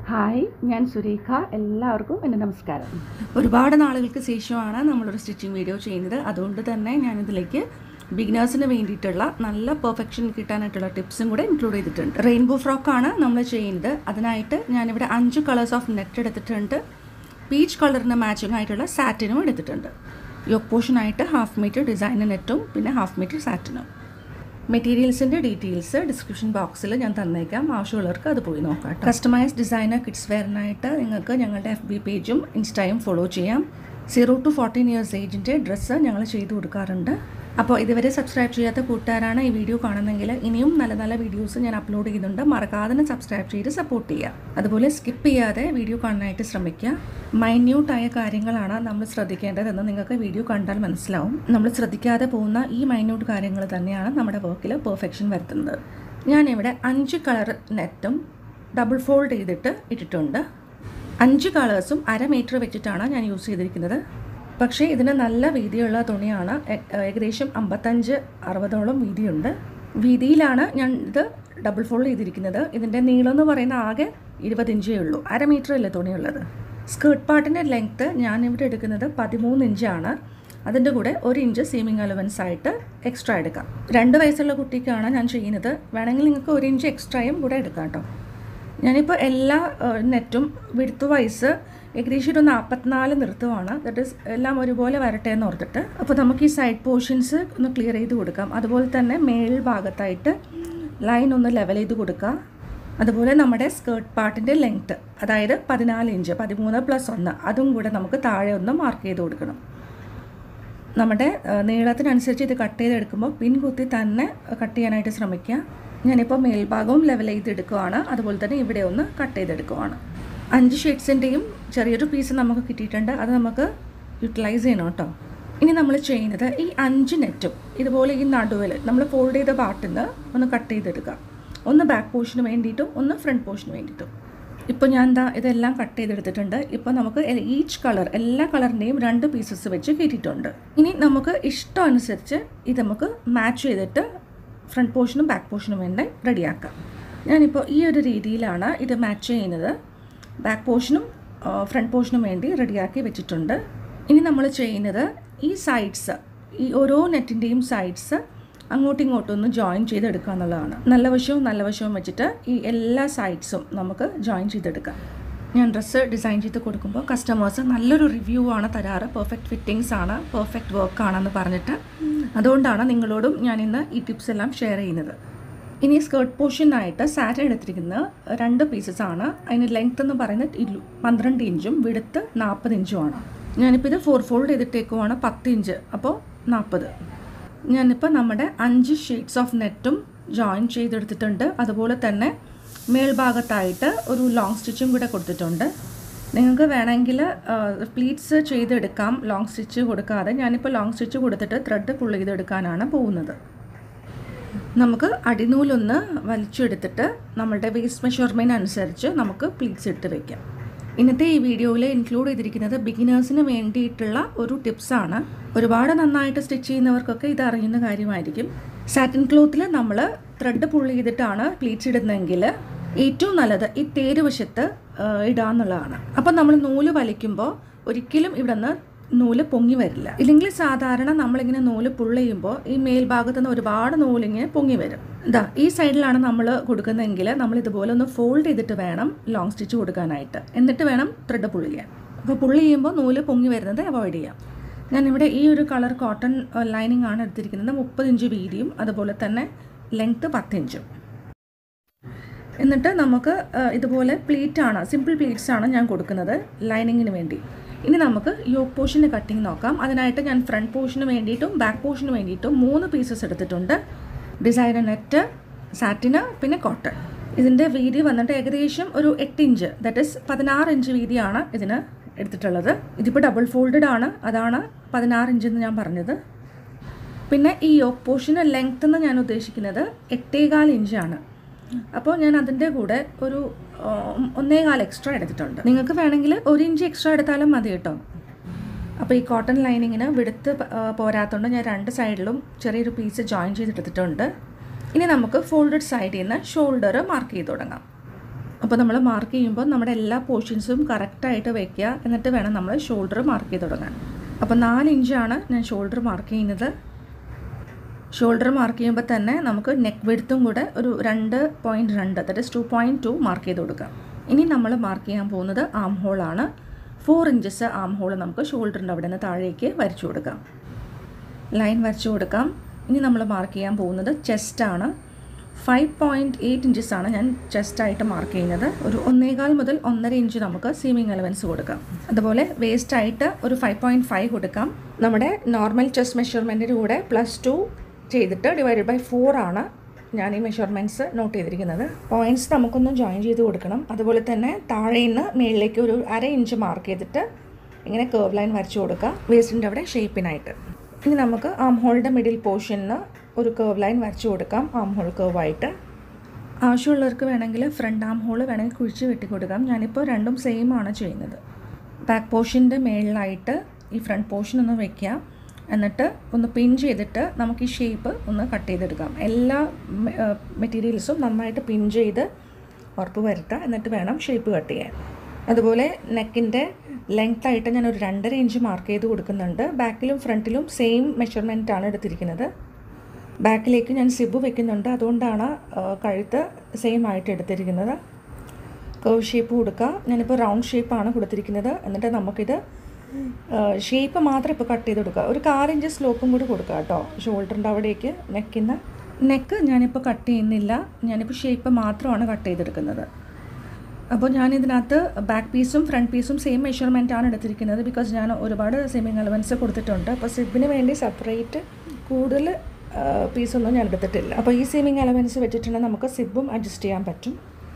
hi ഞാൻ സുരേഖ എല്ലാവർക്കും എൻ്റെ നമസ്കാരം ഒരുപാട് നാളുകൾക്ക് ശേഷമാണ് നമ്മളൊരു സ്റ്റിച്ചിങ് വീഡിയോ ചെയ്യുന്നത് അതുകൊണ്ട് തന്നെ ഞാനിതിലേക്ക് ബിഗിനേഴ്സിന് വേണ്ടിയിട്ടുള്ള നല്ല പെർഫെക്ഷൻ കിട്ടാനായിട്ടുള്ള ടിപ്സും കൂടെ ഇൻക്ലൂഡ് ചെയ്തിട്ടുണ്ട് റെയിൻബോ ഫ്രോക്കാണ് നമ്മൾ ചെയ്യുന്നത് അതിനായിട്ട് ഞാനിവിടെ അഞ്ച് കളേഴ്സ് ഓഫ് നെറ്റ് എടുത്തിട്ടുണ്ട് പീച്ച് കളറിന് മാച്ചിങ് ആയിട്ടുള്ള സാറ്റിനും എടുത്തിട്ടുണ്ട് യോക്ക് പോർഷനായിട്ട് ഹാഫ് മീറ്റർ ഡിസൈൻ നെറ്റും പിന്നെ ഹാഫ് മീറ്റർ സാറ്റിനും മെറ്റീരിയൽസിൻ്റെ ഡീറ്റെയിൽസ് ഡിസ്ക്രിപ്ഷൻ ബോക്സിൽ ഞാൻ തന്നേക്കാം ആവശ്യമുള്ളവർക്ക് അത് പോയി നോക്കാം കസ്റ്റമൈസ് ഡിസൈനർ കിഡ്സ് വെയറിനായിട്ട് നിങ്ങൾക്ക് ഞങ്ങളുടെ എഫ് ബി പേജും ഇൻസ്റ്റയും ഫോളോ ചെയ്യാം സീറോ ടു ഫോർട്ടീൻ ഇയേഴ്സ് ഏജിൻ്റെ ഡ്രസ്സ് ഞങ്ങൾ ചെയ്തു കൊടുക്കാറുണ്ട് അപ്പോൾ ഇതുവരെ സബ്സ്ക്രൈബ് ചെയ്യാത്ത കൂട്ടുകാരാണ് ഈ വീഡിയോ കാണുന്നതെങ്കിൽ ഇനിയും നല്ല നല്ല വീഡിയോസ് ഞാൻ അപ്ലോഡ് ചെയ്യുന്നുണ്ട് മറക്കാതെ തന്നെ സബ്സ്ക്രൈബ് ചെയ്ത് സപ്പോർട്ട് ചെയ്യുക അതുപോലെ സ്കിപ്പ് ചെയ്യാതെ വീഡിയോ കാണാനായിട്ട് ശ്രമിക്കുക മൈന്യൂട്ടായ കാര്യങ്ങളാണ് നമ്മൾ ശ്രദ്ധിക്കേണ്ടതെന്ന് നിങ്ങൾക്ക് വീഡിയോ കണ്ടാൽ മനസ്സിലാവും നമ്മൾ ശ്രദ്ധിക്കാതെ പോകുന്ന ഈ മൈന്യൂട്ട് കാര്യങ്ങൾ തന്നെയാണ് നമ്മുടെ വർക്കിൽ പെർഫെക്ഷൻ വരുത്തുന്നത് ഞാനിവിടെ അഞ്ച് കളർ നെറ്റും ഡബിൾ ഫോൾഡ് ചെയ്തിട്ട് ഇട്ടിട്ടുണ്ട് അഞ്ച് കളേഴ്സും അര മീറ്റർ വെച്ചിട്ടാണ് ഞാൻ യൂസ് ചെയ്തിരിക്കുന്നത് പക്ഷേ ഇതിന് നല്ല വീതിയുള്ള തുണിയാണ് ഏ- ഏകദേശം അമ്പത്തഞ്ച് അറുപതോളം വീതിയുണ്ട് വീതിയിലാണ് ഞാൻ ഇത് ഡബിൾ ഫോൾഡ് ചെയ്തിരിക്കുന്നത് ഇതിൻ്റെ നീളം എന്ന് പറയുന്ന ആകെ ഇരുപത് ഇഞ്ചേ ഉള്ളൂ അര മീറ്റർ അല്ലേ തുണിയുള്ളത് സ്കേർട്ട് പാർട്ടിൻ്റെ ലെങ്ത്ത് ഞാനിവിടെ എടുക്കുന്നത് പതിമൂന്ന് ഇഞ്ചാണ് അതിൻ്റെ കൂടെ ഒരു ഇഞ്ച് സീമിങ് അലവൻസ് ആയിട്ട് എക്സ്ട്രാ എടുക്കാം രണ്ട് വയസ്സുള്ള കുട്ടിക്കാണ് ഞാൻ ചെയ്യുന്നത് വേണമെങ്കിൽ നിങ്ങൾക്ക് ഒരു ഇഞ്ച് എക്സ്ട്രായും കൂടെ എടുക്കാം കേട്ടോ ഞാനിപ്പോൾ എല്ലാ ഏഹ്, നെറ്റും വിടുത്ത് വയസ്സ് ഏകദേശം ഒരു നാൽപ്പത്തിനാല് നിർത്തുവാണ് ദറ്റ് ഇസ് എല്ലാം ഒരുപോലെ വരട്ടെ എന്ന് ഓർത്തിട്ട് അപ്പോൾ നമുക്ക് ഈ സൈഡ് പോർഷൻസ് ഒന്ന് ക്ലിയർ ചെയ്ത് കൊടുക്കാം അതുപോലെ തന്നെ മേൽ ഭാഗത്തായിട്ട് ലൈൻ ഒന്ന് ലെവൽ ചെയ്ത് കൊടുക്കുക അതുപോലെ നമ്മുടെ സ്കേർട്ട് പാർട്ടിൻ്റെ ലെങ്ത്ത് അതായത് പതിനാല് ഇഞ്ച് പതിമൂന്ന് പ്ലസ് ഒന്ന് അതും കൂടെ നമുക്ക് താഴെ ഒന്ന് മാർക്ക് ചെയ്ത് കൊടുക്കണം നമ്മുടെ ആ, നീളത്തിനനുസരിച്ച് ഇത് കട്ട് ചെയ്തെടുക്കുമ്പോൾ പിൻ കുത്തി തന്നെ കട്ട് ചെയ്യാനായിട്ട് ശ്രമിക്കുക ഞാനിപ്പോൾ മേൽഭാഗവും ലെവൽ ചെയ്തെടുക്കുവാണ് അതുപോലെ തന്നെ ഇവിടെ ഒന്ന് കട്ട് ചെയ്തെടുക്കുവാണ് അഞ്ച് ഷെയ്ഡ്സിൻ്റെയും ചെറിയൊരു പീസ് നമുക്ക് കിട്ടിയിട്ടുണ്ട് അത് നമുക്ക് യൂട്ടിലൈസ് ചെയ്യണം കേട്ടോ ഇനി നമ്മൾ ചെയ്യുന്നത് ഈ അഞ്ച് നെറ്റും ഇതുപോലെ ഈ നടുവിൽ നമ്മൾ ഫോൾഡ് ചെയ്ത പാർട്ടിൽ നിന്ന് ഒന്ന് കട്ട് ചെയ്തെടുക്കുക ഒന്ന് ബാക്ക് പോർഷന് വേണ്ടിയിട്ടും ഒന്ന് ഫ്രണ്ട് പോർഷന് വേണ്ടിയിട്ടും ഇപ്പോൾ ഞാൻ എന്താ ഇതെല്ലാം കട്ട് ചെയ്തെടുത്തിട്ടുണ്ട് ഇപ്പോൾ നമുക്ക് ഈച്ച് കളർ എല്ലാ കളറിൻ്റെയും രണ്ട് പീസസ് വെച്ച് കയറ്റിയിട്ടുണ്ട് ഇനി നമുക്ക് ഇഷ്ടം അനുസരിച്ച് ഇത് നമുക്ക് മാച്ച് ചെയ്തിട്ട് ഫ്രണ്ട് പോർഷനും ബാക്ക് പോർഷനും വേണ്ടി റെഡിയാക്കാം ഞാനിപ്പോൾ ഈ ഒരു രീതിയിലാണ് ഇത് മാച്ച് ചെയ്യുന്നത് ബാക്ക് പോർഷനും ഫ്രണ്ട് പോർഷനും വേണ്ടി റെഡിയാക്കി വെച്ചിട്ടുണ്ട് ഇനി നമ്മൾ ചെയ്യുന്നത് ഈ സൈഡ്സ് ഈ ഓരോ നെറ്റിൻ്റെയും സൈഡ്സ് അങ്ങോട്ടും ഇങ്ങോട്ടും ഒന്ന് ജോയിൻ ചെയ്തെടുക്കുക എന്നുള്ളതാണ് നല്ല വശവും നല്ല വശവും വെച്ചിട്ട് ഈ എല്ലാ സൈഡ്സും നമുക്ക് ജോയിൻ ചെയ്തെടുക്കാം ഞാൻ ഡ്രസ്സ് ഡിസൈൻ ചെയ്ത് കൊടുക്കുമ്പോൾ കസ്റ്റമേഴ്സ് നല്ലൊരു റിവ്യൂ ആണ് തരാറ് പെർഫെക്റ്റ് ഫിറ്റിങ്സ് ആണ് പെർഫെക്റ്റ് വർക്ക് ആണെന്ന് പറഞ്ഞിട്ട് അതുകൊണ്ടാണ് നിങ്ങളോടും ഞാൻ ഇന്ന് ഈ ടിപ്സ് എല്ലാം ഷെയർ ചെയ്യുന്നത് ഇനി സ്കേർട്ട് പോർഷനായിട്ട് സാറ്റൻ എടുത്തിരിക്കുന്നത് രണ്ട് പീസസ് ആണ് അതിന് ലെങ്ത് എന്ന് പറയുന്നത് ഇരു പന്ത്രണ്ട് ഇഞ്ചും വിടുത്ത് നാൽപ്പത് ഇഞ്ചുമാണ് ഞാനിപ്പോൾ ഇത് ഫോർ ഫോൾഡ് ചെയ്തിട്ടേക്കുവാണ് പത്ത് ഇഞ്ച് അപ്പോൾ നാൽപ്പത് ഞാനിപ്പോൾ നമ്മുടെ അഞ്ച് ഷെയ്ഡ്സ് ഓഫ് നെറ്റും ജോയിൻ ചെയ്തെടുത്തിട്ടുണ്ട് അതുപോലെ തന്നെ മേൽഭാഗത്തായിട്ട് ഒരു ലോങ് സ്റ്റിച്ചും കൂടെ കൊടുത്തിട്ടുണ്ട് നിങ്ങൾക്ക് വേണമെങ്കിൽ പ്ലീറ്റ്സ് ചെയ്തെടുക്കാം ലോങ് സ്റ്റിച്ച് കൊടുക്കാതെ ഞാനിപ്പോൾ ലോങ് സ്റ്റിച്ച് കൊടുത്തിട്ട് ത്രെഡ് പുൾ ചെയ്തെടുക്കാനാണ് പോകുന്നത് നമുക്ക് അടിനൂലൊന്ന് വലിച്ചെടുത്തിട്ട് നമ്മളുടെ വേസ്റ്റ് മെഷർമെൻറ്റ് അനുസരിച്ച് നമുക്ക് പ്ലീറ്റ്സ് ഇട്ട് വയ്ക്കാം ഇന്നത്തെ ഈ വീഡിയോയിൽ ഇൻക്ലൂഡ് ചെയ്തിരിക്കുന്നത് ബിഗിനേഴ്സിന് വേണ്ടിയിട്ടുള്ള ഒരു ടിപ്സാണ് ഒരുപാട് നന്നായിട്ട് സ്റ്റിച്ച് ചെയ്യുന്നവർക്കൊക്കെ ഇത് അറിയുന്ന കാര്യമായിരിക്കും സാറ്റിൻ ക്ലോത്തിൽ നമ്മൾ ത്രെഡ് പുള്ളി ചെയ്തിട്ടാണ് പ്ലീറ്റ്സ് ഇടുന്നതെങ്കിൽ ഏറ്റവും നല്ലത് ഈ തേര് വശത്ത് ആ, ഇടാന്നുള്ളതാണ് അപ്പം നമ്മൾ നൂല് വലിക്കുമ്പോൾ ഒരിക്കലും ഇവിടെ നിന്ന് നൂല് പൊങ്ങി വരില്ല ഇല്ലെങ്കിൽ സാധാരണ നമ്മളിങ്ങനെ നൂല് പുള്ള് ചെയ്യുമ്പോൾ ഈ മേൽഭാഗത്ത് നിന്ന് ഒരുപാട് നൂലിങ്ങനെ പൊങ്ങി വരും ഇതാ ഈ സൈഡിലാണ് നമ്മൾ കൊടുക്കുന്നതെങ്കിൽ നമ്മൾ ഇതുപോലെ ഒന്ന് ഫോൾഡ് ചെയ്തിട്ട് വേണം ലോങ് സ്റ്റിച്ച് കൊടുക്കാനായിട്ട് എന്നിട്ട് വേണം ത്രെഡ് പുള്ള് ചെയ്യാൻ അപ്പോൾ പുള്ള് ചെയ്യുമ്പോൾ നൂല് പൊങ്ങി വരുന്നത് അവോയ്ഡ് ചെയ്യാം ഞാനിവിടെ ഈ ഒരു കളർ കോട്ടൺ ലൈനിങ് ആണ് എടുത്തിരിക്കുന്നത് മുപ്പത് ഇഞ്ച് വീതിയും അതുപോലെ തന്നെ ലെങ്ത്ത് പത്ത് ഇഞ്ചും എന്നിട്ട് നമുക്ക് ആ, ഇതുപോലെ പ്ലീറ്റ് ആണ് സിമ്പിൾ പ്ലീറ്റ്സ് ആണ് ഞാൻ കൊടുക്കുന്നത് ലൈനിങ്ങിന് വേണ്ടി ഇനി നമുക്ക് യോക്ക് പോർഷൻ്റെ കട്ടിങ് നോക്കാം അതിനായിട്ട് ഞാൻ ഫ്രണ്ട് പോർഷന് വേണ്ടിയിട്ടും ബാക്ക് പോർഷന് വേണ്ടിയിട്ടും മൂന്ന് പീസസ് എടുത്തിട്ടുണ്ട് ഡിസൈനർ നെറ്റ് സാറ്റിന് പിന്നെ കോട്ടൺ ഇതിൻ്റെ വീതി വന്നിട്ട് ഏകദേശം ഒരു എട്ട് ഇഞ്ച് ദറ്റ് ഇസ് പതിനാറ് ഇഞ്ച് വീതിയാണ് ഇതിന് എടുത്തിട്ടുള്ളത് ഇതിപ്പോൾ ഡബിൾ ഫോൾഡഡ് ആണ് അതാണ് പതിനാറ് ഇഞ്ച് എന്ന് ഞാൻ പറഞ്ഞത് പിന്നെ ഈ യോക്ക് പോർഷന് ലെങ്ത് എന്ന് ഞാൻ ഉദ്ദേശിക്കുന്നത് എട്ടേകാൽ ഇഞ്ചാണ് അപ്പോൾ ഞാൻ അതിൻ്റെ കൂടെ ഒരു ആ, ഒന്നേകാൽ എക്സ്ട്രാ എടുത്തിട്ടുണ്ട് നിങ്ങൾക്ക് വേണമെങ്കിൽ ഒരു ഇഞ്ച് എക്സ്ട്രാ എടുത്താലും മതി കേട്ടോ അപ്പോൾ ഈ കോട്ടൺ ലൈനിങ്ങിന് വിടുത്ത് പ- ആ, പോരാത്തതുകൊണ്ട് ഞാൻ രണ്ട് സൈഡിലും ചെറിയൊരു പീസ് ജോയിൻ ചെയ്തെടുത്തിട്ടുണ്ട് ഇനി നമുക്ക് ഫോൾഡഡ് സൈഡിൽ നിന്ന് ഷോൾഡർ മാർക്ക് ചെയ്ത് തുടങ്ങാം അപ്പോൾ നമ്മൾ മാർക്ക് ചെയ്യുമ്പോൾ നമ്മുടെ എല്ലാ പോർഷൻസും കറക്റ്റായിട്ട് വെക്കുക എന്നിട്ട് വേണം നമ്മൾ ഷോൾഡർ മാർക്ക് ചെയ്ത് തുടങ്ങാൻ അപ്പോൾ നാല് ഇഞ്ചാണ് ഞാൻ ഷോൾഡർ മാർക്ക് ചെയ്യുന്നത് ഷോൾഡർ മാർക്ക് ചെയ്യുമ്പോൾ തന്നെ നമുക്ക് നെക്ക് വെടുത്തും കൂടെ ഒരു രണ്ട് പോയിൻറ്റ് രണ്ട് that is two point two mark ചെയ്ത് കൊടുക്കാം ഇനി നമ്മൾ മാർക്ക് ചെയ്യാൻ പോകുന്നത് ആം ഹോളാണ് ഫോർ ഇഞ്ചസ് ആം ഹോൾ നമുക്ക് ഷോൾഡറിൻ്റെ അവിടെ നിന്ന് താഴേക്ക് വരച്ചു കൊടുക്കാം ലൈൻ വരച്ചു കൊടുക്കാം ഇനി നമ്മൾ മാർക്ക് ചെയ്യാൻ പോകുന്നത് ചെസ്റ്റാണ് ഫൈവ് പോയിൻറ്റ് എയ്റ്റ് ഇഞ്ചസ് ആണ് ഞാൻ ചെസ്റ്റായിട്ട് മാർക്ക് ചെയ്യുന്നത് ഒരു ഒന്നേകാൽ മുതൽ ഒന്നര ഇഞ്ച് നമുക്ക് സീമിങ് അലവൻസ് കൊടുക്കാം അതുപോലെ വേസ്റ്റായിട്ട് ഒരു ഫൈവ് പോയിൻറ്റ് ഫൈവ് കൊടുക്കാം നമ്മുടെ നോർമൽ ചെസ്റ്റ് മെഷർമെൻറ്റിൻ്റെ കൂടെ പ്ലസ് ടു ചെയ്തിട്ട് ഡിവൈഡഡ് ബൈ ഫോർ ആണ് ഞാൻ ഈ മെഷർമെൻറ്റ്സ് നോട്ട് ചെയ്തിരിക്കുന്നത് പോയിൻറ്റ്സ് നമുക്കൊന്ന് ജോയിൻ ചെയ്ത് കൊടുക്കണം അതുപോലെ തന്നെ താഴെ നിന്ന് മേളിലേക്ക് ഒരു അര ഇഞ്ച് മാർക്ക് ചെയ്തിട്ട് ഇങ്ങനെ കേർവ് ലൈൻ വരച്ചു കൊടുക്കുക വേസ്റ്റിൻ്റെ അവിടെ ഷേപ്പിനായിട്ട് ഇനി നമുക്ക് ആം ഹോളിൻ്റെ മിഡിൽ പോർഷനിൽ ഒരു കേർവ് ലൈൻ വരച്ചു കൊടുക്കാം ആം ഹോൾ കേർവായിട്ട് ആവശ്യമുള്ളവർക്ക് വേണമെങ്കിൽ ഫ്രണ്ട് ആം ഹോൾ വേണമെങ്കിൽ കുഴിച്ച് വെട്ടി കൊടുക്കാം ഞാനിപ്പോൾ രണ്ടും സെയിം ആണ് ചെയ്യുന്നത് ബാക്ക് പോർഷൻ്റെ മേളിലായിട്ട് ഈ ഫ്രണ്ട് പോർഷൻ ഒന്ന് വെക്കുക എന്നിട്ട് ഒന്ന് പിൻ ചെയ്തിട്ട് നമുക്ക് ഈ ഷേപ്പ് ഒന്ന് കട്ട് ചെയ്തെടുക്കാം എല്ലാ മെറ്റീരിയൽസും നന്നായിട്ട് പിൻ ചെയ്ത് ഉറപ്പ് വരുത്തുക എന്നിട്ട് വേണം ഷേപ്പ് കട്ട് ചെയ്യാൻ അതുപോലെ നെക്കിൻ്റെ ലെങ്ത് ആയിട്ട് ഞാൻ ഒരു രണ്ടര ഇഞ്ച് മാർക്ക് ചെയ്ത് കൊടുക്കുന്നുണ്ട് ബാക്കിലും ഫ്രണ്ടിലും സെയിം മെഷർമെൻ്റ് ആണ് എടുത്തിരിക്കുന്നത് ബാക്കിലേക്ക് ഞാൻ സിബ് വെക്കുന്നുണ്ട് അതുകൊണ്ടാണ് ആ, കഴുത്ത് സെയിം ആയിട്ട് എടുത്തിരിക്കുന്നത് കർവ് ഷേപ്പ് കൊടുക്കുക ഞാനിപ്പോൾ റൗണ്ട് ഷേപ്പാണ് കൊടുത്തിരിക്കുന്നത് എന്നിട്ട് നമുക്കിത് ഷേപ്പ് മാത്രം ഇപ്പോൾ കട്ട് ചെയ്ത് കൊടുക്കുക ഒരു കാർ ഇഞ്ച് സ്ലോപ്പും കൂടി കൊടുക്കുക കേട്ടോ ഷോൾഡറിൻ്റെ അവിടേക്ക് നെക്കിന്ന് നെക്ക് ഞാനിപ്പോൾ കട്ട് ചെയ്യുന്നില്ല ഞാനിപ്പോൾ ഷേപ്പ് മാത്രമാണ് കട്ട് ചെയ്തെടുക്കുന്നത് അപ്പോൾ ഞാൻ ഇതിനകത്ത് ബാക്ക് പീസും ഫ്രണ്ട് പീസും സെയിം മെഷർമെൻ്റ് ആണ് എടുത്തിരിക്കുന്നത് ബിക്കോസ് ഞാൻ ഒരുപാട് സെമിങ് അലവൻസ് കൊടുത്തിട്ടുണ്ട് അപ്പോൾ സിബിന് വേണ്ടി സെപ്പറേറ്റ് കൂടുതൽ പീസൊന്നും ഞാൻ എടുത്തിട്ടില്ല അപ്പോൾ ഈ സെമിങ് അലവൻസ് വെച്ചിട്ടുണ്ടെങ്കിൽ നമുക്ക് സിബും അഡ്ജസ്റ്റ് ചെയ്യാൻ പറ്റും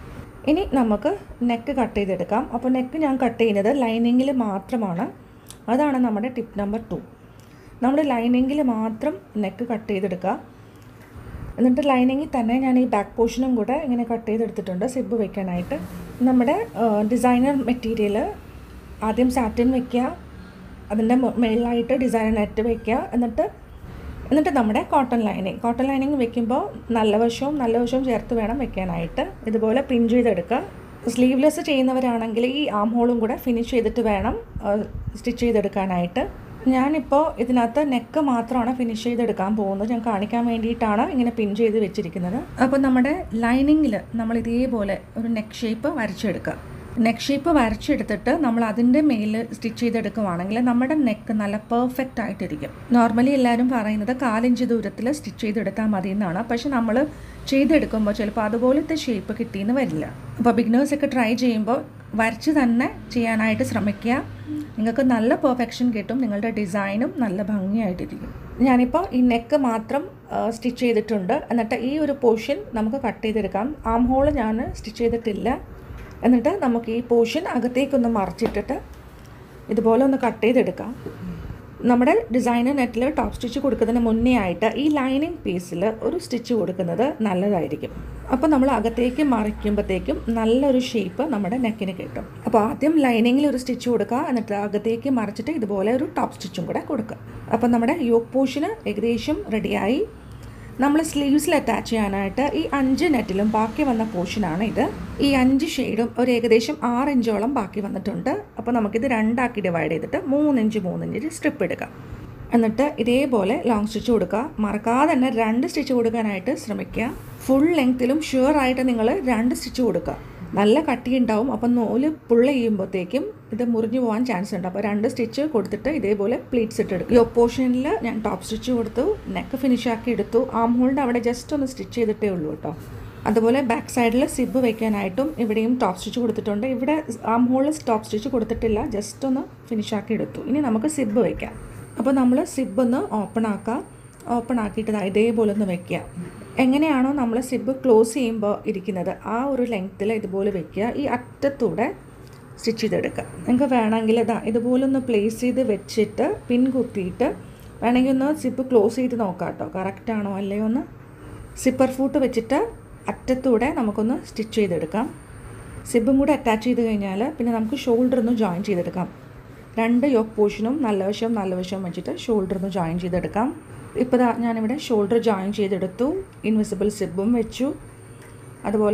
ഇനി നമുക്ക് നെക്ക് കട്ട് ചെയ്തെടുക്കാം അപ്പോൾ നെക്ക് ഞാൻ കട്ട് ചെയ്യുന്നത് ലൈനിങ്ങിൽ മാത്രമാണ് അതാണ് നമ്മുടെ ടിപ്പ് നമ്പർ ടു നമ്മൾ ലൈനിങ്ങിൽ മാത്രം നെക്ക് കട്ട് ചെയ്തെടുക്കുക എന്നിട്ട് ലൈനിങ്ങിൽ തന്നെ ഞാൻ ഈ ബാക്ക് പോർഷനും കൂടെ ഇങ്ങനെ കട്ട് ചെയ്തെടുത്തിട്ടുണ്ട് സിബ് വെക്കാനായിട്ട് നമ്മുടെ ഡിസൈനർ മെറ്റീരിയൽ ആദ്യം സാറ്റിൻ വെക്കുക അതിൻ്റെ മുകളിലായിട്ട് ഡിസൈനർ നെറ്റ് വെക്കുക എന്നിട്ട് എന്നിട്ട് നമ്മുടെ കോട്ടൺ ലൈനിങ് കോട്ടൺ ലൈനിങ് വെക്കുമ്പോൾ നല്ല വശവും നല്ല വശവും ചേർത്ത് വേണം വെക്കാനായിട്ട് ഇതുപോലെ പിൻ ചെയ്തെടുക്കുക സ്ലീവ്ലെസ് ചെയ്യുന്നവരാണെങ്കിൽ ഈ ആം ഹോളും കൂടെ ഫിനിഷ് ചെയ്തിട്ട് വേണം സ്റ്റിച്ച് ചെയ്തെടുക്കാനായിട്ട് ഞാനിപ്പോൾ ഇതിനകത്ത് നെക്ക് മാത്രമാണ് ഫിനിഷ് ചെയ്തെടുക്കാൻ പോകുന്നത് ഞാൻ കാണിക്കാൻ വേണ്ടിയിട്ടാണ് ഇങ്ങനെ പിൻ ചെയ്ത് വെച്ചിരിക്കുന്നത് അപ്പോൾ നമ്മുടെ ലൈനിങ്ങിൽ നമ്മൾ ഇതേപോലെ ഒരു നെക്ക് ഷേപ്പ് വരച്ചെടുക്കുക നെക്ക് ഷേപ്പ് വരച്ചെടുത്തിട്ട് നമ്മൾ അതിൻ്റെ മേലിൽ സ്റ്റിച്ച് ചെയ്തെടുക്കുവാണെങ്കിൽ നമ്മുടെ നെക്ക് നല്ല പെർഫെക്റ്റ് ആയിട്ടിരിക്കും നോർമലി എല്ലാവരും പറയുന്നത് കാലിഞ്ച് ദൂരത്തിൽ സ്റ്റിച്ച് ചെയ്തെടുത്താൽ മതി എന്നാണ് പക്ഷെ നമ്മൾ ചെയ്തെടുക്കുമ്പോൾ ചിലപ്പോൾ അതുപോലത്തെ ഷേപ്പ് കിട്ടിയെന്ന് വരില്ല അപ്പോൾ ബിഗിനേഴ്സൊക്കെ ട്രൈ ചെയ്യുമ്പോൾ വരച്ച് തന്നെ ചെയ്യാനായിട്ട് ശ്രമിക്കുക നിങ്ങൾക്ക് നല്ല പെർഫെക്ഷൻ കിട്ടും നിങ്ങളുടെ ഡിസൈനും നല്ല ഭംഗിയായിട്ടിരിക്കും ഞാനിപ്പോൾ ഈ നെക്ക് മാത്രം സ്റ്റിച്ച് ചെയ്തിട്ടുണ്ട് എന്നിട്ട് ഈ ഒരു പോർഷൻ നമുക്ക് കട്ട് ചെയ്തെടുക്കാം ആം ഹോൾ ഞാൻ സ്റ്റിച്ച് ചെയ്തിട്ടില്ല എന്നിട്ട് നമുക്ക് ഈ പോർഷൻ അകത്തേക്കൊന്ന് മറിച്ചിട്ടിട്ട് ഇതുപോലെ ഒന്ന് കട്ട് ചെയ്തെടുക്കാം നമ്മുടെ ഡിസൈനർ നെറ്റിൽ ടോപ്പ് സ്റ്റിച്ച് കൊടുക്കുന്നതിന് മുന്നേ ആയിട്ട് ഈ ലൈനിങ് പീസിൽ ഒരു സ്റ്റിച്ച് കൊടുക്കുന്നത് നല്ലതായിരിക്കും അപ്പോൾ നമ്മൾ അകത്തേക്ക് മറിക്കുമ്പോഴത്തേക്കും നല്ലൊരു ഷേപ്പ് നമ്മുടെ നെക്കിന് കിട്ടും അപ്പോൾ ആദ്യം ലൈനിങ്ങിൽ ഒരു സ്റ്റിച്ച് കൊടുക്കുക എന്നിട്ട് അകത്തേക്ക് മറിച്ചിട്ട് ഇതുപോലെ ഒരു ടോപ്പ് സ്റ്റിച്ചും കൂടെ കൊടുക്കുക അപ്പോൾ നമ്മുടെ യോക്ക് പോർഷന് ഏകദേശം റെഡിയായി നമ്മൾ സ്ലീവ്സിൽ അറ്റാച്ച് ചെയ്യാനായിട്ട് ഈ അഞ്ച് നെറ്റിലും ബാക്കി വന്ന പോർഷനാണ് ഇത് ഈ അഞ്ച് ഷെയ്ഡും ഒരു ഏകദേശം ആറ് ഇഞ്ചോളം ബാക്കി വന്നിട്ടുണ്ട് അപ്പോൾ നമുക്കിത് രണ്ടാക്കി ഡിവൈഡ് ചെയ്തിട്ട് മൂന്നിഞ്ച് മൂന്നിഞ്ച് സ്ട്രിപ്പ് എടുക്കാം എന്നിട്ട് ഇതേപോലെ ലോങ് സ്റ്റിച്ച് കൊടുക്കുക മറക്കാതെ തന്നെ രണ്ട് സ്റ്റിച്ച് കൊടുക്കാനായിട്ട് ശ്രമിക്കുക ഫുൾ ലെങ്ത്തിലും ഷുവർ ആയിട്ട് നിങ്ങൾ രണ്ട് സ്റ്റിച്ച് കൊടുക്കുക നല്ല കട്ടി ഉണ്ടാവും അപ്പം നൂല് പുള്ള ചെയ്യുമ്പോഴത്തേക്കും ഇത് മുറിഞ്ഞു പോകാൻ ചാൻസ് ഉണ്ട് അപ്പോൾ രണ്ട് സ്റ്റിച്ച് കൊടുത്തിട്ട് ഇതേപോലെ പ്ലീറ്റ്സ് ഇട്ട് എടുക്കും ഈ ഒപ്പോഷനിൽ ഞാൻ ടോപ്പ് സ്റ്റിച്ച് കൊടുത്തു നെക്ക് ഫിനിഷ് ആക്കി എടുത്തു ആം ഹോളിൻ്റെ അവിടെ ജസ്റ്റ് ഒന്ന് സ്റ്റിച്ച് ചെയ്തിട്ടേ ഉള്ളൂ കേട്ടോ അതുപോലെ ബാക്ക് സൈഡിൽ സിബ് വെക്കാനായിട്ടും ഇവിടെയും ടോപ്പ് സ്റ്റിച്ച് കൊടുത്തിട്ടുണ്ട് ഇവിടെ ആം ഹോളിൽ ടോപ്പ് സ്റ്റിച്ച് കൊടുത്തിട്ടില്ല ജസ്റ്റ് ഒന്ന് ഫിനിഷ് ആക്കി എടുത്തു ഇനി നമുക്ക് സിബ് വെക്കാം അപ്പോൾ നമ്മൾ സിബ് ഒന്ന് ഓപ്പൺ ആക്കാം ഓപ്പൺ ആക്കിയിട്ട് ദാ ഇതേപോലെ ഒന്ന് വെക്കുക എങ്ങനെയാണോ നമ്മൾ സിബ് ക്ലോസ് ചെയ്യുമ്പോൾ ഇരിക്കുന്നത് ആ ഒരു ലെങ്ത്തിൽ ഇതുപോലെ വെക്കുക ഈ അറ്റത്തൂടെ സ്റ്റിച്ച് ചെയ്തെടുക്കുക നിങ്ങൾക്ക് വേണമെങ്കിൽ ഇതാ ഇതുപോലെ ഒന്ന് പ്ലേസ് ചെയ്ത് വെച്ചിട്ട് പിൻ കുത്തിയിട്ട് വേണമെങ്കിൽ ഒന്ന് സിബ് ക്ലോസ് ചെയ്ത് നോക്കാം കേട്ടോ കറക്റ്റാണോ അല്ലയോ ഒന്ന് സിപ്പർ ഫൂട്ട് വെച്ചിട്ട് അറ്റത്തൂടെ നമുക്കൊന്ന് സ്റ്റിച്ച് ചെയ്തെടുക്കാം സിബും കൂടെ അറ്റാച്ച് ചെയ്ത് കഴിഞ്ഞാൽ പിന്നെ നമുക്ക് ഷോൾഡർ ഒന്ന് ജോയിൻ ചെയ്തെടുക്കാം രണ്ട് യോക്ക് പോർഷനും നല്ല വശവും നല്ല വശവും വെച്ചിട്ട് ഷോൾഡർ ഒന്ന് ജോയിൻ ചെയ്തെടുക്കാം ഇപ്പോൾ ദാ ഞാനിവിടെ ഷോൾഡർ ജോയിൻ ചെയ്തെടുത്തു ഇൻവിസിബിൾ സിബും വെച്ചു അതുപോലെ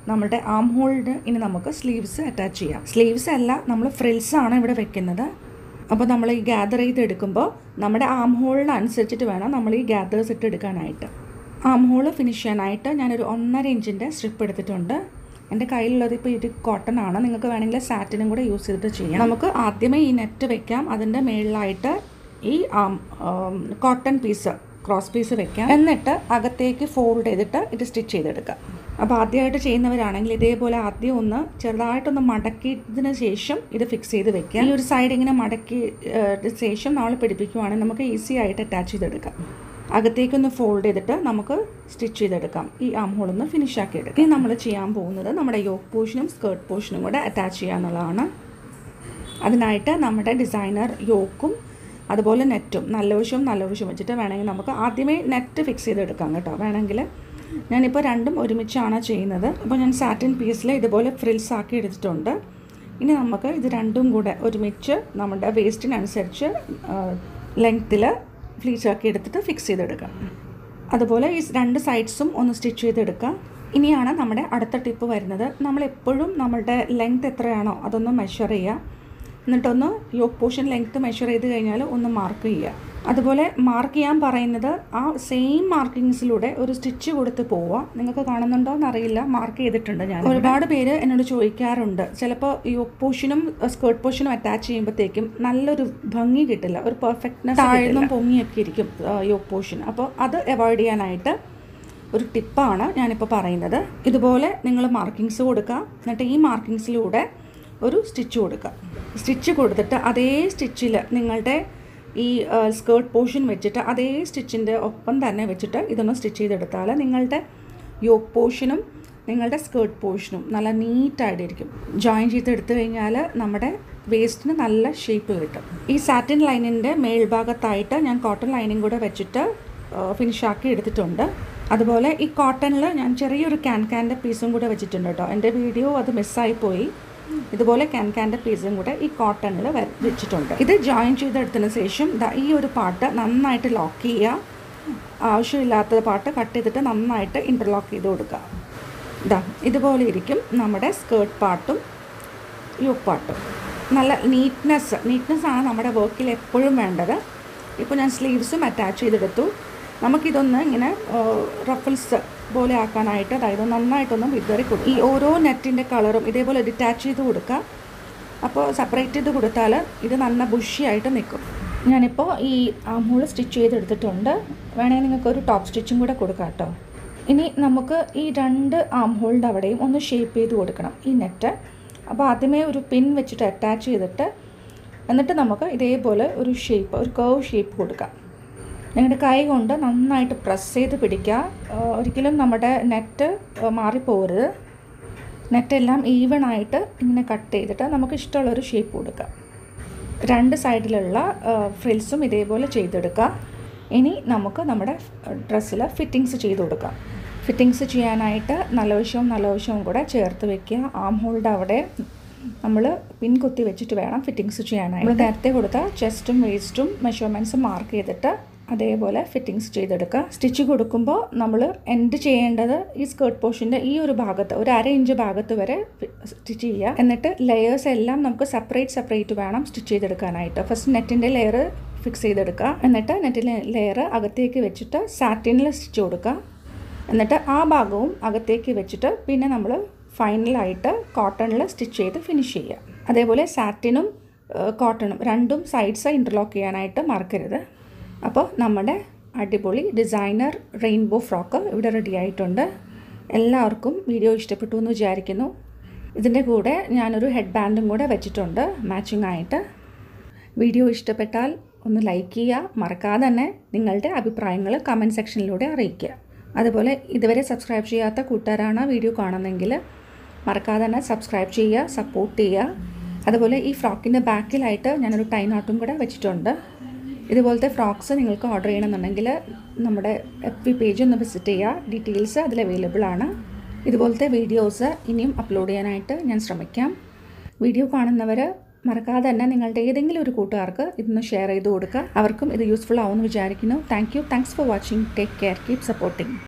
നമ്മുടെ ആം ഹോളിന് ഇനി നമുക്ക് സ്ലീവ്സ് അറ്റാച്ച് ചെയ്യാം സ്ലീവ്സ് അല്ല നമ്മൾ ഫ്രിൽസ് ആണ് ഇവിടെ വെക്കുന്നത് അപ്പോൾ നമ്മൾ ഈ ഗ്യാദർ ചെയ്ത് എടുക്കുമ്പോൾ നമ്മുടെ ആം ഹോളിനനുസരിച്ചിട്ട് വേണം നമ്മൾ ഈ ഗ്യാദേഴ്സ് ഇട്ട് എടുക്കാനായിട്ട് ആം ഹോൾ ഫിനിഷ് ചെയ്യാനായിട്ട് ഞാനൊരു ഒന്നര ഇഞ്ചിൻ്റെ സ്ട്രിപ്പ് എടുത്തിട്ടുണ്ട് എൻ്റെ കയ്യിലുള്ളത് ഇപ്പോൾ ഇത് കോട്ടൺ ആണ് നിങ്ങൾക്ക് വേണമെങ്കിൽ സാറ്റിനും കൂടെ യൂസ് ചെയ്തിട്ട് ചെയ്യാം നമുക്ക് ആദ്യമേ ഈ നെറ്റ് വെക്കാം അതിൻ്റെ മേളിലായിട്ട് ഈ കോട്ടൺ പീസ് ക്രോസ് പീസ് വെക്കാം എന്നിട്ട് അകത്തേക്ക് ഫോൾഡ് ചെയ്തിട്ട് ഇത് സ്റ്റിച്ച് ചെയ്തെടുക്കാം അപ്പോൾ ആദ്യമായിട്ട് ചെയ്യുന്നവരാണെങ്കിൽ ഇതേപോലെ ആദ്യം ഒന്ന് ചെറുതായിട്ടൊന്ന് മടക്കിയതിന് ശേഷം ഇത് ഫിക്സ് ചെയ്ത് വെക്കാം ഈ ഒരു സൈഡ് ഇങ്ങനെ മടക്കി ശേഷം നമ്മൾ പിടിപ്പിക്കുവാണെങ്കിൽ നമുക്ക് ഈസി ആയിട്ട് അറ്റാച്ച് ചെയ്തെടുക്കാം അകത്തേക്കൊന്ന് ഫോൾഡ് ചെയ്തിട്ട് നമുക്ക് സ്റ്റിച്ച് ചെയ്തെടുക്കാം ഈ ആം ഹോളൊന്ന് ഫിനിഷ് ആക്കി എടുക്കാം ഇനി നമ്മൾ ചെയ്യാൻ പോകുന്നത് നമ്മുടെ യോക്ക് പോർഷനും സ്കേർട്ട് പോർഷനും കൂടെ അറ്റാച്ച് ചെയ്യുക എന്നുള്ളതാണ് അതിനായിട്ട് നമ്മുടെ ഡിസൈനർ യോക്കും അതുപോലെ നെറ്റും നല്ല വശവും നല്ല വശവും വെച്ചിട്ട് വേണമെങ്കിൽ നമുക്ക് ആദ്യമേ നെറ്റ് ഫിക്സ് ചെയ്തെടുക്കാം കേട്ടോ വേണമെങ്കിൽ ഞാനിപ്പോൾ രണ്ടും ഒരുമിച്ചാണ് ചെയ്യുന്നത് അപ്പോൾ ഞാൻ സാറ്റിൻ പീസിൽ ഇതുപോലെ ഫ്രിൽസ് ആക്കി എടുത്തിട്ടുണ്ട് ഇനി നമുക്ക് ഇത് രണ്ടും കൂടെ ഒരുമിച്ച് നമ്മുടെ വേസ്റ്റിനനുസരിച്ച് ലെങ്ത്തിൽ ഫ്ലീച്ച് ആക്കി എടുത്തിട്ട് ഫിക്സ് ചെയ്തെടുക്കാം അതുപോലെ ഈ രണ്ട് സൈഡ്സും ഒന്ന് സ്റ്റിച്ച് ചെയ്തെടുക്കാം ഇനിയാണ് നമ്മുടെ അടുത്ത ടിപ്പ് വരുന്നത് നമ്മൾ എപ്പോഴും നമ്മളുടെ ലെങ്ത് എത്രയാണോ അതൊന്ന് മെഷർ ചെയ്യുക എന്നിട്ടൊന്ന് യോക്ക് പോർഷൻ ലെങ്ത് മെഷർ ചെയ്ത് കഴിഞ്ഞാൽ ഒന്ന് മാർക്ക് ചെയ്യുക അതുപോലെ മാർക്ക് ചെയ്യാൻ പറയുന്നത് ആ സെയിം മാർക്കിങ്സിലൂടെ ഒരു സ്റ്റിച്ച് കൊടുത്ത് പോവുക നിങ്ങൾക്ക് കാണുന്നുണ്ടോ എന്നറിയില്ല മാർക്ക് ചെയ്തിട്ടുണ്ട് ഞാൻ ഒരുപാട് പേര് എന്നോട് ചോദിക്കാറുണ്ട് ചിലപ്പോൾ യോക്ക് പോർഷനും സ്കേർട്ട് പോർഷനും അറ്റാച്ച് ചെയ്യുമ്പോഴത്തേക്കും നല്ലൊരു ഭംഗി കിട്ടില്ല ഒരു പെർഫെക്റ്റ്നെസ് താഴ്ന്നും പൊങ്ങിയൊക്കെ ഇരിക്കും യോക്ക് പോർഷൻ അപ്പോൾ അത് അവോയ്ഡ് ചെയ്യാനായിട്ട് ഒരു ടിപ്പാണ് ഞാനിപ്പോൾ പറയുന്നത് ഇതുപോലെ നിങ്ങൾ മാർക്കിങ്സ് കൊടുക്കുക എന്നിട്ട് ഈ മാർക്കിങ്സിലൂടെ ഒരു സ്റ്റിച്ച് കൊടുക്കുക സ്റ്റിച്ച് കൊടുത്തിട്ട് അതേ സ്റ്റിച്ചിൽ നിങ്ങളുടെ ഈ സ്കേർട്ട് പോർഷൻ വെച്ചിട്ട് അതേ സ്റ്റിച്ചിൻ്റെ ഒപ്പം തന്നെ വെച്ചിട്ട് ഇതൊന്ന് സ്റ്റിച്ച് ചെയ്തെടുത്താൽ നിങ്ങളുടെ യോക്ക് പോർഷനും നിങ്ങളുടെ സ്കേർട്ട് പോർഷനും നല്ല നീറ്റായിട്ടിരിക്കും ജോയിൻ ചെയ്തെടുത്തു കഴിഞ്ഞാൽ നമ്മുടെ വേസ്റ്റിന് നല്ല ഷേപ്പ് കിട്ടും ഈ സാറ്റിൻ ലൈനിൻ്റെ മേൽഭാഗത്തായിട്ട് ഞാൻ കോട്ടൺ ലൈനിങ് കൂടെ വെച്ചിട്ട് ഫിനിഷാക്കി എടുത്തിട്ടുണ്ട് അതുപോലെ ഈ കോട്ടണിൽ ഞാൻ ചെറിയൊരു ക്യാൻ ക്യാൻ്റെ പീസും കൂടെ വെച്ചിട്ടുണ്ട് കേട്ടോ എൻ്റെ വീഡിയോ അത് മിസ്സായി പോയി ഇതുപോലെ ക്യാൻ ക്യാൻ്റെ പീസും കൂടെ ഈ കോട്ടണിൽ വെച്ചിട്ടുണ്ട് ഇത് ജോയിൻ ചെയ്തെടുത്തതിന് ശേഷം ദാ ഈ ഒരു പാട്ട് നന്നായിട്ട് ലോക്ക് ചെയ്യുക ആവശ്യമില്ലാത്ത പാട്ട് കട്ട് ചെയ്തിട്ട് നന്നായിട്ട് ഇൻ്റർലോക്ക് ചെയ്ത് കൊടുക്കുക ഇതാ ഇതുപോലെ ഇരിക്കും നമ്മുടെ സ്കേർട്ട് പാർട്ടും യൂക്ക് പാർട്ടും നല്ല നീറ്റ്നെസ് നീറ്റ്നെസ് ആണ് നമ്മുടെ വർക്കിൽ എപ്പോഴും വേണ്ടത് ഇപ്പോൾ ഞാൻ സ്ലീവ്സും അറ്റാച്ച് ചെയ്തെടുത്തു നമുക്കിതൊന്ന് ഇങ്ങനെ റഫിൾസ് പോലെ ആക്കാനായിട്ട് അതായത് നന്നായിട്ടൊന്ന് വിതറി കൊടുക്കും ഈ ഓരോ നെറ്റിൻ്റെ കളറും ഇതേപോലെ ഡിറ്റാച്ച് ചെയ്ത് കൊടുക്കുക അപ്പോൾ സെപ്പറേറ്റ് ചെയ്ത് കൊടുത്താൽ ഇത് നല്ല ബുഷിയായിട്ട് നിൽക്കും ഞാനിപ്പോൾ ഈ ആംഹോൾ സ്റ്റിച്ച് ചെയ്തെടുത്തിട്ടുണ്ട് വേണമെങ്കിൽ നിങ്ങൾക്ക് ഒരു ടോപ്പ് സ്റ്റിച്ചും കൂടെ കൊടുക്കാം കേട്ടോ ഇനി നമുക്ക് ഈ രണ്ട് ആംഹോളിൻ്റെ അവിടെയും ഒന്ന് ഷേപ്പ് ചെയ്ത് കൊടുക്കണം ഈ നെറ്റ് അപ്പോൾ ആദ്യമേ ഒരു പിൻ വെച്ചിട്ട് അറ്റാച്ച് ചെയ്തിട്ട് എന്നിട്ട് നമുക്ക് ഇതേപോലെ ഒരു ഷേപ്പ് ഒരു കർവ് ഷേപ്പ് കൊടുക്കാം നിങ്ങളുടെ കൈ കൊണ്ട് നന്നായിട്ട് പ്രസ് ചെയ്ത് പിടിക്കുക ഒരിക്കലും നമ്മുടെ നെറ്റ് മാറിപ്പോകരുത് നെറ്റെല്ലാം ഈവൺ ആയിട്ട് ഇങ്ങനെ കട്ട് ചെയ്തിട്ട് നമുക്ക് ഇഷ്ടമുള്ളൊരു ഷേപ്പ് കൊടുക്കാം രണ്ട് സൈഡിലുള്ള ഫ്രിൽസും ഇതേപോലെ ചെയ്തെടുക്കുക ഇനി നമുക്ക് നമ്മുടെ ഡ്രസ്സിൽ ഫിറ്റിങ്സ് ചെയ്ത് കൊടുക്കാം ഫിറ്റിങ്സ് ചെയ്യാനായിട്ട് നല്ല വശവും നല്ല വശവും കൂടെ ചേർത്ത് വെക്കുക ആം ഹോൾഡ് അവിടെ നമ്മൾ പിൻ കുത്തി വെച്ചിട്ട് വേണം ഫിറ്റിങ്സ് ചെയ്യാനായിട്ട് നമ്മൾ നേരത്തെ കൊടുത്ത ചെസ്റ്റും വേസ്റ്റും മെഷർമെൻറ്റ്സും മാർക്ക് ചെയ്തിട്ട് അതേപോലെ ഫിറ്റിങ്സ് ചെയ്തെടുക്കുക സ്റ്റിച്ച് കൊടുക്കുമ്പോൾ നമ്മൾ എൻഡ് ചെയ്യേണ്ടത് ഈ സ്കേർട്ട് പോർഷൻ്റെ ഈ ഒരു ഭാഗത്ത് ഒരു അര ഇഞ്ച് ഭാഗത്ത് വരെ സ്റ്റിച്ച് ചെയ്യുക എന്നിട്ട് ലെയേഴ്സ് എല്ലാം നമുക്ക് സെപ്പറേറ്റ് സെപ്പറേറ്റ് വേണം സ്റ്റിച്ച് ചെയ്തെടുക്കാനായിട്ട് ഫസ്റ്റ് നെറ്റിൻ്റെ ലെയർ ഫിക്സ് ചെയ്തെടുക്കുക എന്നിട്ട് നെറ്റിലെ ലെയർ അകത്തേക്ക് വെച്ചിട്ട് സാറ്റിനിൽ സ്റ്റിച്ച് കൊടുക്കുക എന്നിട്ട് ആ ഭാഗവും അകത്തേക്ക് വെച്ചിട്ട് പിന്നെ നമ്മൾ ഫൈനലായിട്ട് കോട്ടണിൽ സ്റ്റിച്ച് ചെയ്ത് ഫിനിഷ് ചെയ്യുക അതേപോലെ സാറ്റിനും കോട്ടണും രണ്ടും സൈഡ്സ് ഇൻ്റർലോക്ക് ചെയ്യാനായിട്ട് മറക്കരുത് അപ്പോൾ നമ്മുടെ അടിപൊളി ഡിസൈനർ റെയിൻബോ ഫ്രോക്ക് ഇവിടെ റെഡി ആയിട്ടുണ്ട് എല്ലാവർക്കും വീഡിയോ ഇഷ്ടപ്പെട്ടു എന്ന് വിചാരിക്കുന്നു ഇതിൻ്റെ കൂടെ ഞാനൊരു ഹെഡ് ബാൻഡും കൂടെ വെച്ചിട്ടുണ്ട് മാച്ചിങ് ആയിട്ട് വീഡിയോ ഇഷ്ടപ്പെട്ടാൽ ഒന്ന് ലൈക്ക് ചെയ്യുക മറക്കാതെ തന്നെ നിങ്ങളുടെ അഭിപ്രായങ്ങൾ കമൻറ്റ് സെക്ഷനിലൂടെ അറിയിക്കുക അതുപോലെ ഇതുവരെ സബ്സ്ക്രൈബ് ചെയ്യാത്ത കൂട്ടുകാരാണ് വീഡിയോ കാണുന്നതെങ്കിൽ മറക്കാതെ തന്നെ സബ്സ്ക്രൈബ് ചെയ്യുക സപ്പോർട്ട് ചെയ്യുക അതുപോലെ ഈ ഫ്രോക്കിൻ്റെ ബാക്കിലായിട്ട് ഞാനൊരു ടൈ നോട്ടും കൂടെ വെച്ചിട്ടുണ്ട് ഇതുപോലത്തെ ഫ്രോക്സ് നിങ്ങൾക്ക് ഓർഡർ ചെയ്യണമെന്നുണ്ടെങ്കിൽ നമ്മുടെ എഫ് ബി പേജ് ഒന്ന് വിസിറ്റ് ചെയ്യുക ഡീറ്റെയിൽസ് അതിൽ അവൈലബിൾ ആണ് ഇതുപോലത്തെ വീഡിയോസ് ഇനിയും അപ്ലോഡ് ചെയ്യാനായിട്ട് ഞാൻ ശ്രമിക്കാം വീഡിയോ കാണുന്നവർ മറക്കാതെ തന്നെ നിങ്ങളുടെ ഏതെങ്കിലും ഒരു കൂട്ടുകാർക്ക് ഇതൊന്ന് ഷെയർ ചെയ്ത് കൊടുക്കുക അവർക്കും ഇത് യൂസ്ഫുൾ ആവുമെന്ന് വിചാരിക്കുന്നു thank you thanks for watching take care keep supporting